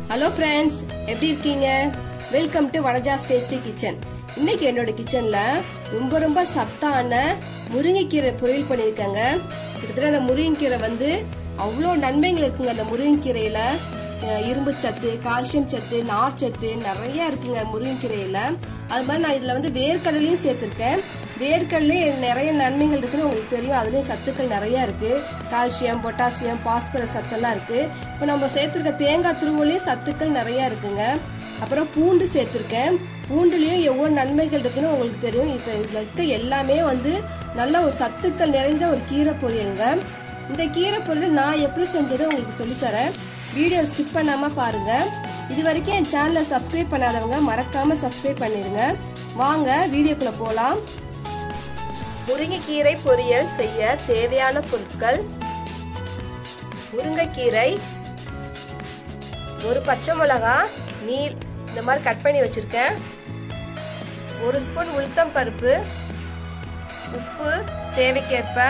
hello friends எப்படி இருக்கீங்க welcome to Vanaja's tasty kitchen இன்னைக்கு என்னோட கிச்சன்ல ரொம்ப ரொம்ப சத்தான முருங்கைக்கீரை பொரியல் பண்ணியிருக்கேங்க கிட்டத்தட்ட அந்த முருங்கைக்கீரை வந்து அவ்வளோ நன்மைகள் இருக்குங்க அந்த முருங்கைக்கீரையில அஹ், இரும்பு சத்து கால்சியம் சத்து நார் சத்து நிறைய இருக்குங்க முருங்கைக்கீரையில அது மாதிரி நான் இதுல வந்து வேர்க்கடலையும் சேர்த்திருக்கேன் வேர்க்கடலே நிறைய நன்மைகள் இருக்குன்னு உங்களுக்கு தெரியும் அதுலயும் சத்துக்கள் நிறைய இருக்கு கால்சியம் பொட்டாசியம் பாஸ்பரஸ் சத்தெல்லாம் இருக்கு இப்போ நம்ம சேர்த்திருக்க தேங்காய் துருவலையும் சத்துக்கள் நிறைய இருக்குங்க அப்புறம் பூண்டு சேர்த்திருக்கேன் பூண்டுலயும் எவ்வளவு நன்மைகள் இருக்குன்னு உங்களுக்கு தெரியும் இப்போ இதுல இருக்க எல்லாமே வந்து நல்ல ஒரு சத்துக்கள் நிறைந்த ஒரு கீரை பொரியலுங்க இந்த கீரை பொரியல் நான் எப்படி செஞ்சேன்னு உங்களுக்கு சொல்லித்தரேன் வீடியோ ஸ்கிப் பண்ணாம பாருங்க இது வரைக்கும் என் சேனலை சப்ஸ்கிரைப் பண்ணாதவங்க மறக்காம சப்ஸ்கிரைப் பண்ணிடுங்க வாங்க வீடியோக்குள்ள போலாம் முருங்கைக்கீரை பொரியல் செய்ய தேவையான பொருட்கள் முருங்கைக்கீரை ஒரு பச்சை மிளகா நீல் இந்த மாதிரி கட் பண்ணி வச்சிருக்கேன் ஒரு ஸ்பூன் உளுத்தம் பருப்பு உப்பு தேவைக்கேற்ப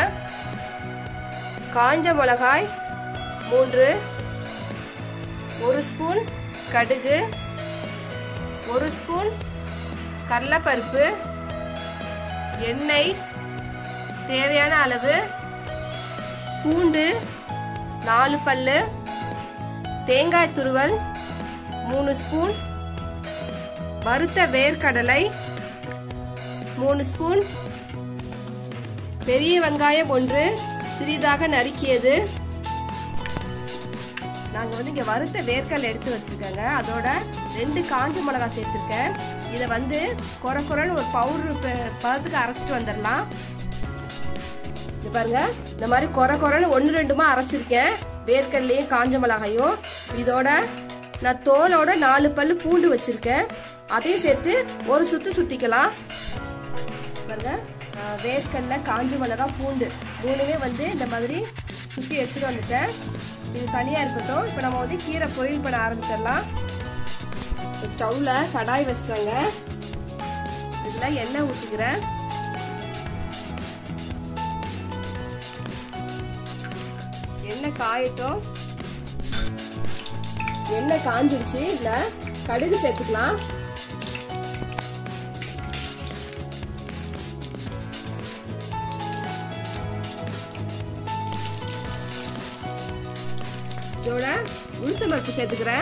காஞ்ச மிளகாய் மூன்று ஒரு ஸ்பூன் கடுகு ஒரு ஸ்பூன் கடலைப்பருப்பு எண்ணெய் தேவையான அளவு பூண்டு நாலு பல்லு தேங்காய் துருவல் மூணு ஸ்பூன் வறுத்த வேர்க்கடலை மூணு ஸ்பூன் பெரிய வெங்காயம் ஒன்று சிறிதாக நறுக்கியது நாங்க வந்து இங்க வறுத்த வேர்க்கடலை எடுத்து வச்சிருக்கேங்க அதோட ரெண்டு காஞ்ச மிளகாய் சேர்த்திருக்கேன் இதை வந்து குறை குறைன்னு ஒரு பவுடர் பதத்துக்கு அரைச்சிட்டு வந்துடலாம் இது பாருங்க இந்த மாதிரி குறை குறைன்னு ஒன்று ரெண்டுமா அரைச்சிருக்கேன் வேர்க்கடலையும் காஞ்ச மிளகாயும் இதோட நான் தோலோட நாலு பல்லு பூண்டு வச்சிருக்கேன் அதையும் சேர்த்து ஒரு சுத்து சுத்திக்கலாம் பாருங்க ஆஹ், வேர்க்கடலை காஞ்ச மிளகாய் பூண்டு மூணுமே வந்து இந்த மாதிரி சுத்தி எடுத்துட்டு வந்துட்டேன் இது தனியா இருக்கட்டும் இப்போ நம்ம வந்து கீரை பொரியல் பண்ண ஆரம்பிச்சிடலாம் ஸ்டவ்ல கடாய் வச்சிட்டாங்க இதுல எண்ணெய் ஊற்றிக்கிறேன் எண்ணெய் காயட்டும் எண்ணெய் காஞ்சிருச்சு இதுல கடுகு சேர்த்துக்கலாம் இதோட உளுத்த பருப்பு சேர்த்துக்கிறேன்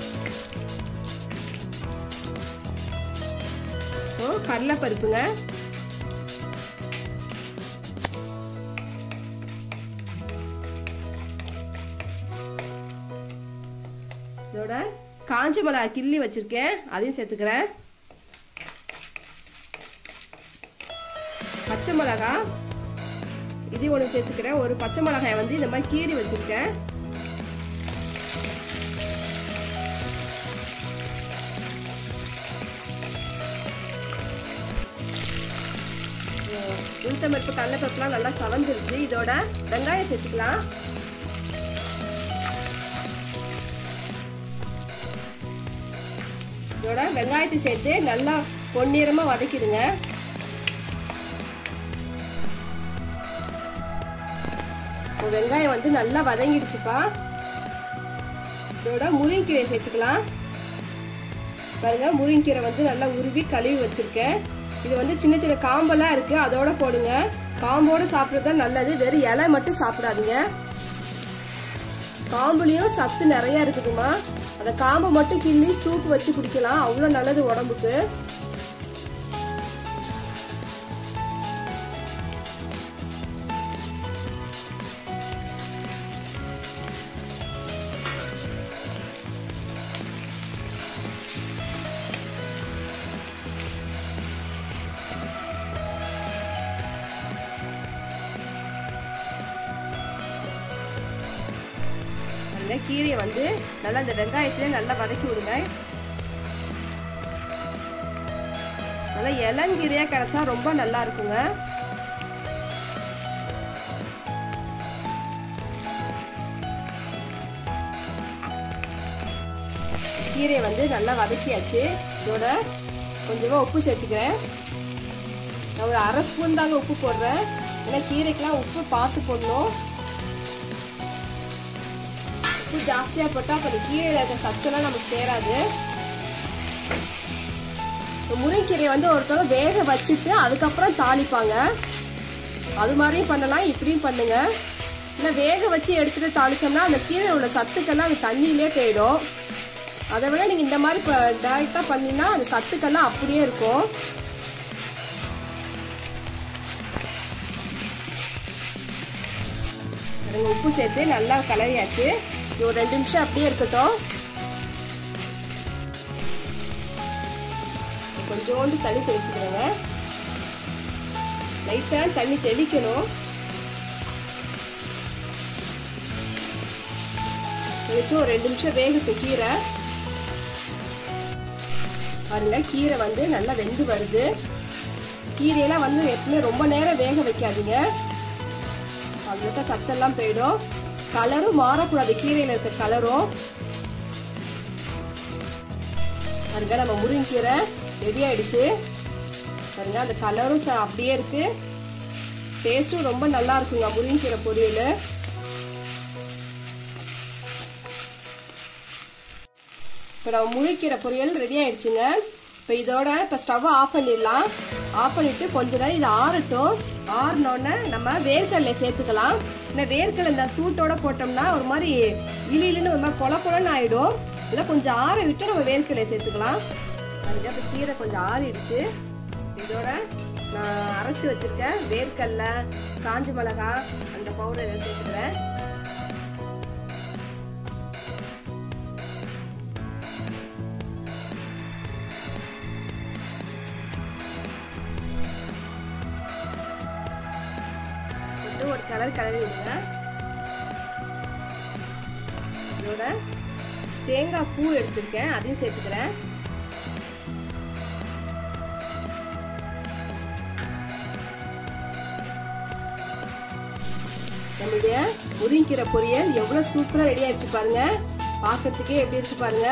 ஓ கடலை பருப்புங்க இதோட காஞ்ச மிளகா கிள்ளி வச்சிருக்கேன் அதையும் சேர்த்துக்கிறேன் பச்சை மிளகா இதையும் ஒன்று சேர்த்துக்கிறேன் ஒரு பச்சை மிளகாயை வந்து இந்த மாதிரி கீறி வச்சிருக்கேன் உளுத்தம் பருப்பு கடலைப்பருப்புலாம் நல்லா சவந்துருச்சு இதோட வெங்காயம் சேர்த்துக்கலாம் இதோட வெங்காயத்தை சேர்த்து நல்லா பொன்னிறமா வதக்கிடுங்க இப்போ வெங்காயம் வந்து நல்லா வதங்கிடுச்சுப்பா இதோட முருங்கீரை சேர்த்துக்கலாம் பாருங்க முருங்கீரை வந்து நல்லா உருவி கழுவி வச்சிருக்கேன் இது வந்து சின்ன சின்ன காம்பெல்லாம் இருக்கு அதோட போடுங்க காம்போட சாப்பிட்றது தான் நல்லது வெறும் இலை மட்டும் சாப்பிடாதீங்க காம்புலயும் சத்து நிறைய இருக்குதுமா அந்த காம்பை மட்டும் கிள்ளி சூப் வச்சு குடிக்கலாம் அவ்வளோ நல்லது உடம்புக்கு அந்த கீரையை வந்து நல்லா இந்த வெங்காயத்துல நல்லா வதக்கி விடுங்க நல்லா இளங்கீரையா கிடைச்சா ரொம்ப நல்லா இருக்குங்க கீரையை வந்து நல்லா வதக்கியாச்சு இதோட கொஞ்சமா உப்பு சேர்த்துக்கிறேன் நான் ஒரு அரை ஸ்பூன் தாங்க உப்பு போடுறேன் ஏன்னா கீரைக்கெல்லாம் உப்பு பார்த்து போடணும் உப்பு ஜாஸ்தியா போட்டா அப்ப அந்த கீரையில இருக்க சத்துலாம் நமக்கு சேராது முருங்கைக்கீரையை வந்து ஒருத்தவங்க வேக வச்சுட்டு அதுக்கப்புறம் தாளிப்பாங்க அது மாதிரியும் பண்ணலாம் இப்படியும் பண்ணுங்க இல்லை வேக வச்சு எடுத்துட்டு தாளிச்சோம்னா அந்த கீரையில் உள்ள சத்துக்கெல்லாம் அந்த தண்ணியிலே போயிடும் அதை விட நீங்கள் இந்த மாதிரி இப்போ டைரெக்டாக பண்ணினா அந்த சத்துக்கெல்லாம் அப்படியே இருக்கும் உப்பு சேர்த்து நல்லா கலரியாச்சு இது ஒரு ரெண்டு நிமிஷம் அப்படியே இருக்கட்டும் கொஞ்சோண்டு தண்ணி தெளிச்சுக்கிறேங்க லைட்டாக தண்ணி தெளிக்கணும் தெளிச்சு ஒரு ரெண்டு நிமிஷம் வேகட்டு கீரை பாருங்க கீரை வந்து நல்லா வெந்து வருது கீரையெல்லாம் வந்து எப்பவுமே ரொம்ப நேரம் வேக வைக்காதீங்க அதுல இருக்க சத்தெல்லாம் போயிடும் கலரும் மாறக்கூடாது கீரையில இருக்க கலரும் பாருங்க நம்ம முருங்கீரை ரெடி ஆயிடுச்சு பாருங்க அந்த கலரும் அப்படியே இருக்கு டேஸ்டும் ரொம்ப நல்லா இருக்குங்க முருங்கீரை பொரியல் இப்போ நம்ம முழுக்கீரை பொரியல் ரெடி ஆயிடுச்சுங்க இப்போ இதோட இப்போ ஸ்டவ் ஆஃப் பண்ணிடலாம் ஆஃப் பண்ணிட்டு கொஞ்ச நேரம் இது ஆறட்டும் ஆறினோடனே நம்ம வேர்க்கடலை சேர்த்துக்கலாம் இந்த வேர்க்கடலை இந்த சூட்டோட போட்டோம்னா ஒரு மாதிரி இலி இலின்னு ஒரு மாதிரி பொல பொலன்னு ஆயிடும் இதில் கொஞ்சம் ஆற விட்டு நம்ம வேர்க்கடலை சேர்த்துக்கலாம் அதுக்கு கீரை கொஞ்சம் ஆறிடுச்சு இதோட நான் அரைச்சி வச்சிருக்கேன் வேர்க்கடலை காஞ்ச மிளகா அந்த பவுடரை சேர்த்துக்கிறேன் ஒரு கலர் கலரி விடுங்க இதோட தேங்காய் பூ எடுத்திருக்கேன் அதையும் சேர்த்துக்கிறேன் நம்மளுடைய முருங்கீரை பொரியல் எவ்வளவு சூப்பரா ரெடி ஆயிடுச்சு பாருங்க பார்க்கறதுக்கே எப்படி இருக்கு பாருங்க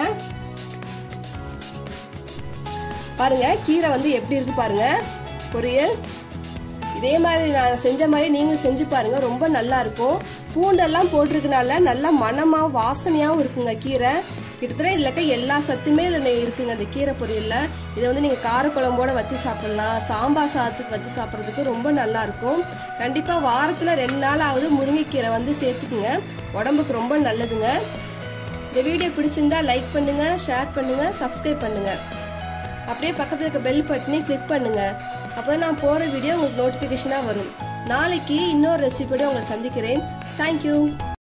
பாருங்க கீரை வந்து எப்படி இருக்கு பாருங்க பொரியல் இதே மாதிரி நான் செஞ்ச மாதிரி நீங்களும் செஞ்சு பாருங்க ரொம்ப நல்லா இருக்கும் பூண்டெல்லாம் போட்டிருக்கனால நல்லா மனமா வாசனையாகவும் இருக்குங்க கீரை கிட்டத்தட்ட இதில் இருக்க எல்லா சத்துமே இதில் இருக்குங்க அந்த கீரை பொரியலில் இதை வந்து நீங்கள் காரக்குழம்போட வச்சு சாப்பிடலாம் சாம்பார் சாதத்துக்கு வச்சு சாப்பிட்றதுக்கு ரொம்ப நல்லா இருக்கும் கண்டிப்பாக வாரத்தில் ரெண்டு நாளாவது முருங்கைக்கீரை வந்து சேர்த்துக்குங்க உடம்புக்கு ரொம்ப நல்லதுங்க இந்த வீடியோ பிடிச்சிருந்தா லைக் பண்ணுங்க ஷேர் பண்ணுங்க சப்ஸ்கிரைப் பண்ணுங்க அப்படியே பக்கத்தில் இருக்க பெல் பட்டனே கிளிக் பண்ணுங்க அப்போதான் நான் போகிற வீடியோ உங்களுக்கு நோட்டிஃபிகேஷனாக வரும் நாளைக்கு இன்னொரு ரெசிபியோட உங்களை சந்திக்கிறேன் தேங்க்யூ